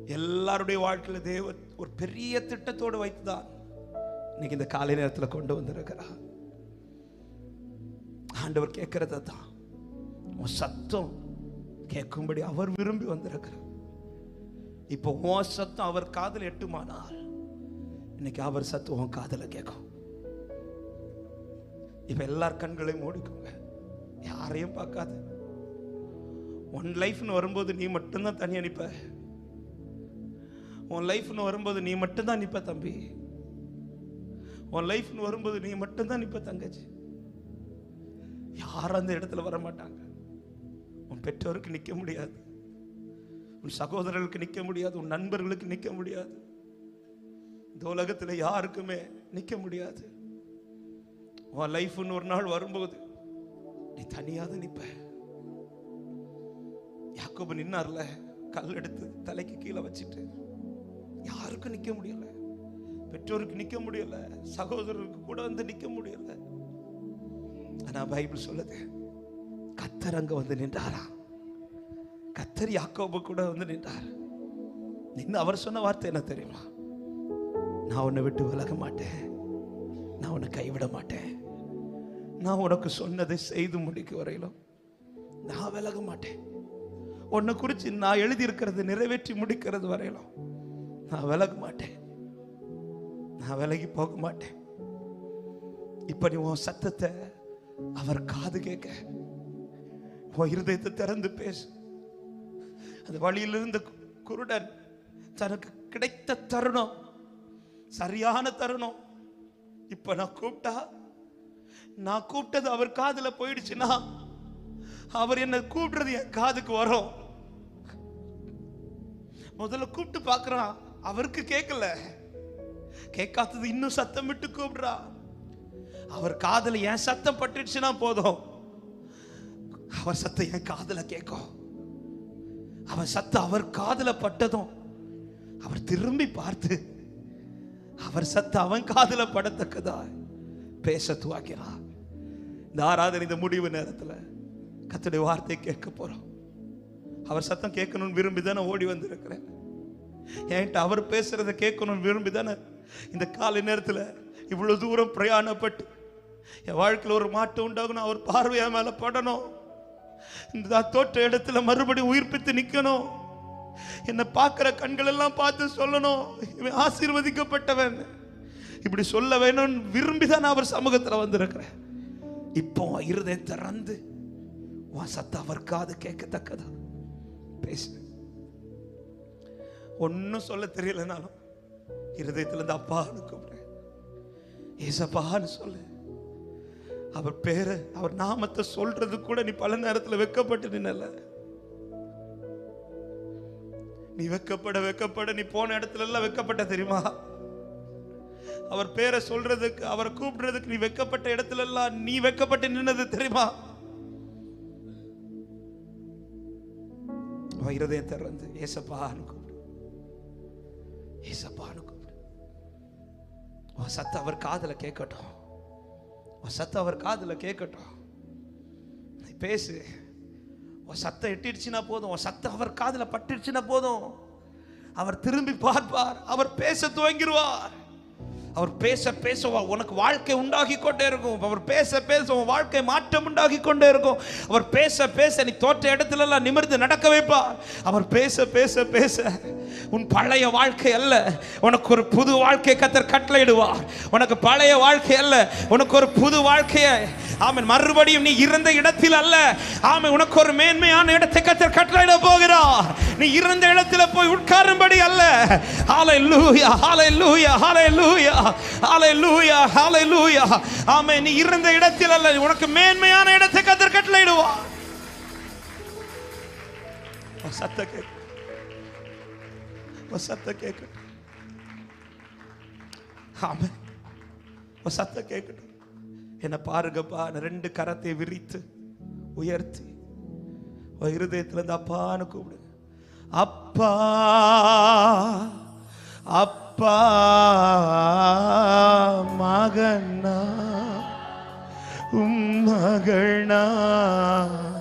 எல்லாருடைய வாழ்க்கையில தேவன் ஒரு பெரிய திட்டத்தோடு வைத்துதான் இன்னைக்கு இந்த காலை நேரத்தில் கொண்டு வந்திருக்கிறார் ஆண்டவர் கேட்கறத தான் உன் சத்தம் கேட்கும்படி அவர் விரும்பி வந்திருக்கிறார் இப்போ உன் சத்தம் அவர் காதில் எட்டுமானால் இன்னைக்கு அவர் சத்தம் உன் காதில் கேட்கும் இப்ப எல்லார் கண்களையும் மூடிக்கோங்க யாரையும் பார்க்காத உன் லைஃப்னு வரும்போது நீ மட்டும்தான் தனியா நிப்ப உன் லைஃப்னு வரும்போது நீ மட்டும்தான் நிப்ப தம்பி உன் லைஃப்னு வரும்போது நீ மட்டும்தான் நிப்ப தங்கச்சி யாரும் அந்த இடத்துல வர மாட்டாங்க உன் பெற்றோருக்கு நிற்க முடியாது உன் சகோதரர்களுக்கு நிற்க முடியாது உன் நண்பர்களுக்கு நிற்க முடியாது இந்த உலகத்தில் யாருக்குமே நிற்க முடியாது உன் லைஃப்னு ஒரு நாள் வரும்போது நீ தனியாக நிற்ப யாக்கோபு நின்னார்ல கல் எடுத்து தலைக்கு கீழே வச்சுட்டு யாருக்கும் நிற்க முடியல பெற்றோருக்கு நிற்க முடியல சகோதரருக்கு கூட வந்து நிற்க முடியல ஆனா பைபிள் சொல்லுது கத்தர் அங்க வந்து நின்றாராம் கத்தர் யாக்கோபு கூட வந்து நின்றார் நின்று அவர் சொன்ன வார்த்தை என்ன தெரியுமா நான் உன்னை விட்டு விலக மாட்டேன் நான் உன்னை கைவிட மாட்டேன் நான் உனக்கு சொன்னதை செய்து முடிக்க வரையிலும் நான் விலக மாட்டேன் உன்னை குறித்து நான் எழுதியிருக்கிறது நிறைவேற்றி முடிக்கிறது வரையிலும் நான் விலக மாட்டேன் நான் விலகி போக மாட்டேன் இப்ப நீ உன் சத்தத்தை அவர் காது கேட்க உன் இருதயத்தை திறந்து பேசு அந்த வழியில் இருந்த கு- குருடன் தனக்கு கிடைத்த தருணம் சரியான தருணம் இப்ப நான் கூப்பிட்டா நான் கூப்பிட்டது அவர் காதுல போயிடுச்சுன்னா அவர் என்ன கூப்பிடுறது என் காதுக்கு வரும் முதல்ல கூப்பிட்டு பார்க்கறான் அவருக்கு கேட்கல கேட்காதது இன்னும் சத்தம் விட்டு கூப்பிடுறா அவர் காதுல என் சத்தம் பட்டுடுச்சுன்னா போதும் அவர் சத்தம் என் காதுல கேட்கும் அவன் சத்தம் அவர் காதுல பட்டதும் அவர் திரும்பி பார்த்து அவர் சத்தம் அவன் காதுல படத்தக்கதா பேச துவாக்கிறான் இந்த ஆராதனை இந்த முடிவு நேரத்துல கத்துடைய வார்த்தையை கேட்க போறோம் அவர் சத்தம் கேட்கணும்னு விரும்பி தானே ஓடி வந்திருக்கிறேன் என்கிட்ட அவர் பேசுறத கேட்கணும்னு விரும்பி தானே இந்த காலை நேரத்துல இவ்வளவு தூரம் பிரயாணப்பட்டு என் வாழ்க்கையில் ஒரு மாற்றம் உண்டாகணும் அவர் பார்வை என் மேல படணும் இந்த தோற்ற இடத்துல மறுபடியும் உயிர்ப்பித்து நிக்கணும் என்னை பார்க்கிற கண்கள் எல்லாம் பார்த்து சொல்லணும் இவன் ஆசீர்வதிக்கப்பட்டவன் இப்படி சொல்ல வேணும்னு விரும்பி தான் நான் அவர் சமூகத்துல வந்திருக்கிறேன் இப்போ உன் இருதயம் திறந்து உன் சத்தம் அவர் காது கேட்கத்தக்கதா பேசு ஒன்றும் சொல்ல தெரியலனாலும் இருதயத்துல இருந்து அப்பான்னு கூப்பிடுறேன் ஏசப்பான்னு சொல்லு அவர் பேரை அவர் நாமத்தை சொல்றது கூட நீ பல நேரத்துல வெக்கப்பட்டு நின்னல நீ வெக்கப்பட வெக்கப்பட நீ போன இடத்துல எல்லாம் வெக்கப்பட்ட தெரியுமா அவர் பேரை சொல்றதுக்கு அவரை கூப்பிடுறதுக்கு நீ வெக்கப்பட்ட இடத்துல எல்லாம் நீ வெக்கப்பட்டு நின்னது தெரியுமா அவன் இருதயம் திறந்து ஏசப்பான்னு கூப்பிடு ஏசப்பான்னு கூப்பிடு உன் சத்தம் அவர் காதுல கேட்கட்டும் உன் சத்தம் அவர் காதுல கேட்கட்டும் நீ பேசு உன் சத்தம் எட்டிடுச்சுன்னா போதும் உன் சத்தம் அவர் காதுல பட்டுடுச்சுன்னா போதும் அவர் திரும்பி பார்ப்பார் அவர் பேச துவங்கிடுவார் அவர் பேச பேச உ- உனக்கு வாழ்க்கை உண்டாகி கொண்டே இருக்கும் அவர் பேச பேச உன் வாழ்க்கை மாற்றம் உண்டாகி கொண்டே இருக்கும் அவர் பேச பேச நீ தோற்ற இடத்துல எல்லாம் நிமிர்ந்து நடக்க வைப்பார் அவர் பேச பேச பேச உன் பழைய வாழ்க்கை அல்ல உனக்கு ஒரு புது வாழ்க்கை கத்தர் கட்டளையிடுவார் உனக்கு பழைய வாழ்க்கை அல்ல உனக்கு ஒரு புது வாழ்க்கையை ஆமென் மறுபடியும் நீ இருந்த இடத்தில் அல்ல ஆமென் உனக்கு ஒரு மேன்மையான இடத்தை கத்தர் கட்டளையிட போகிறார் நீ இருந்த இடத்துல போய் உட்காரும்படி அல்ல ஹalleluya ஹalleluya ஹalleluya ஹalleluya ஹalleluya ஆமென் நீ இருந்த இடத்தில் அல்ல உனக்கு மேன்மையான இடத்தை கத்தர் கட்டளையிடுவார் உன் சத்த கேட்க உன் சத்த கேட்கட்டும் ஆமென் உன் சத்த கேட்கட்டும் என்ன பாருங்கப்பா நான் ரெண்டு கரத்தை விரித்து உயர்த்தி உன் இருதயத்துல இருந்து அப்பான்னு கூப்பிடு அப்பா அப்பா மகனா உம் மகனா